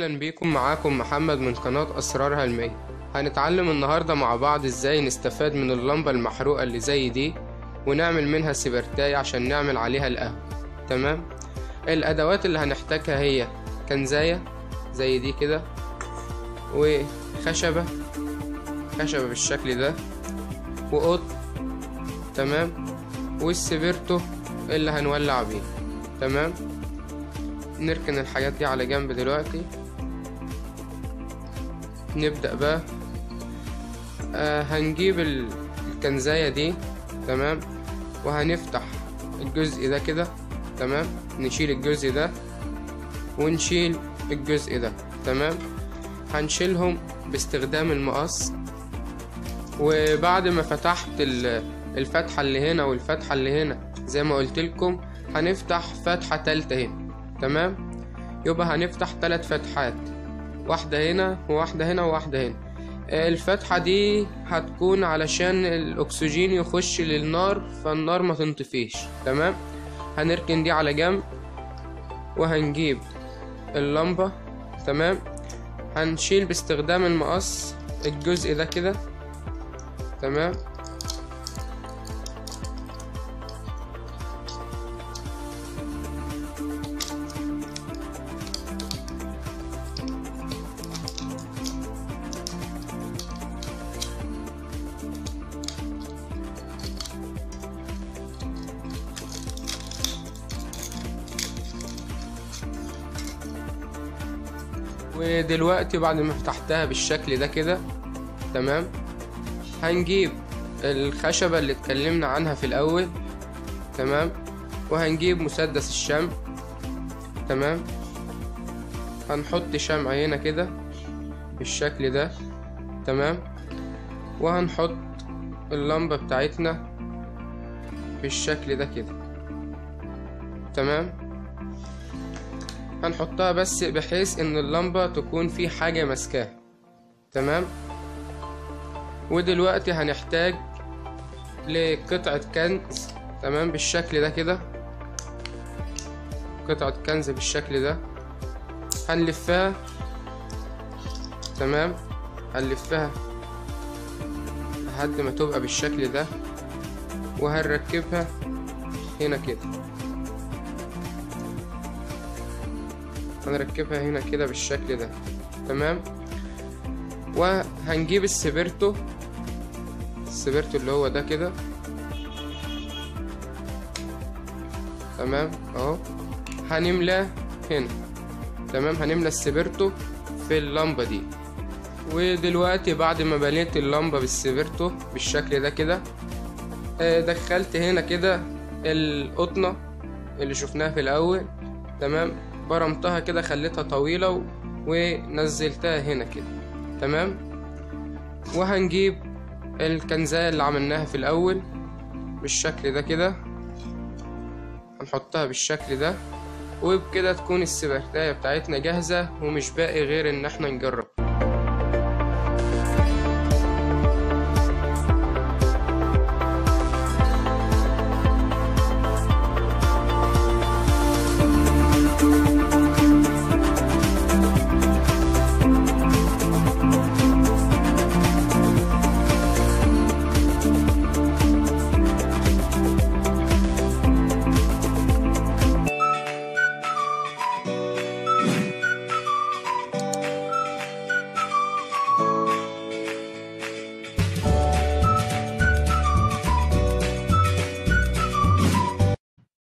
اهلا بيكم معاكم محمد من قناة اسرار علمية هنتعلم النهاردة مع بعض ازاي نستفاد من اللمبة المحروقة اللي زي دي ونعمل منها سبرتاي عشان نعمل عليها القهوة تمام الادوات اللي هنحتاجها هي كنزاية زي دي كده وخشبة خشبة بالشكل ده وقط تمام والسبرتو اللي هنولع بيه تمام نركن الحاجات دي على جنب دلوقتي نبدأ بقى آه هنجيب ال- الكنزاية دي تمام وهنفتح الجزء ده كده تمام نشيل الجزء ده ونشيل الجزء ده تمام هنشيلهم باستخدام المقص وبعد ما فتحت ال- الفتحة اللي هنا والفتحة اللي هنا زي ما قلت لكم هنفتح فتحة تالتة هنا تمام يبقى هنفتح تلات فتحات واحدة هنا وواحدة هنا وواحدة هنا الفتحة دي هتكون علشان الأكسجين يخش للنار فالنار ما تنطفيش تمام هنركن دي على جنب وهنجيب اللمبة تمام هنشيل باستخدام المقص الجزء ده كده تمام ودلوقتي بعد ما فتحتها بالشكل ده كده تمام هنجيب الخشبة اللي اتكلمنا عنها في الأول تمام وهنجيب مسدس الشمع تمام هنحط شمع هنا كده بالشكل ده تمام وهنحط اللمبة بتاعتنا بالشكل ده كده تمام هنحطها بس بحيث ان اللمبة تكون في حاجة ماسكاها تمام ودلوقتي هنحتاج لقطعة كنز تمام بالشكل ده كده قطعة كنز بالشكل ده هنلفها تمام هنلفها لحد ما تبقى بالشكل ده وهنركبها هنا كده هنركبها هنا كده بالشكل ده تمام وهنجيب السبرتو السبرتو اللي هو ده كده تمام اهو هنملاه هنا تمام هنملى السبرتو في اللمبة دي ودلوقتي بعد ما بنيت اللمبة بالسبرتو بالشكل ده كده آه، دخلت هنا كده القطنة اللي شفناها في الأول تمام برمتها كده خليتها طويلة و... ونزلتها هنا كده تمام وهنجيب الكنزاية اللي عملناها في الأول بالشكل ده كده هنحطها بالشكل ده وبكده تكون السبرتاية بتاعتنا جاهزة ومش باقي غير ان احنا نجرب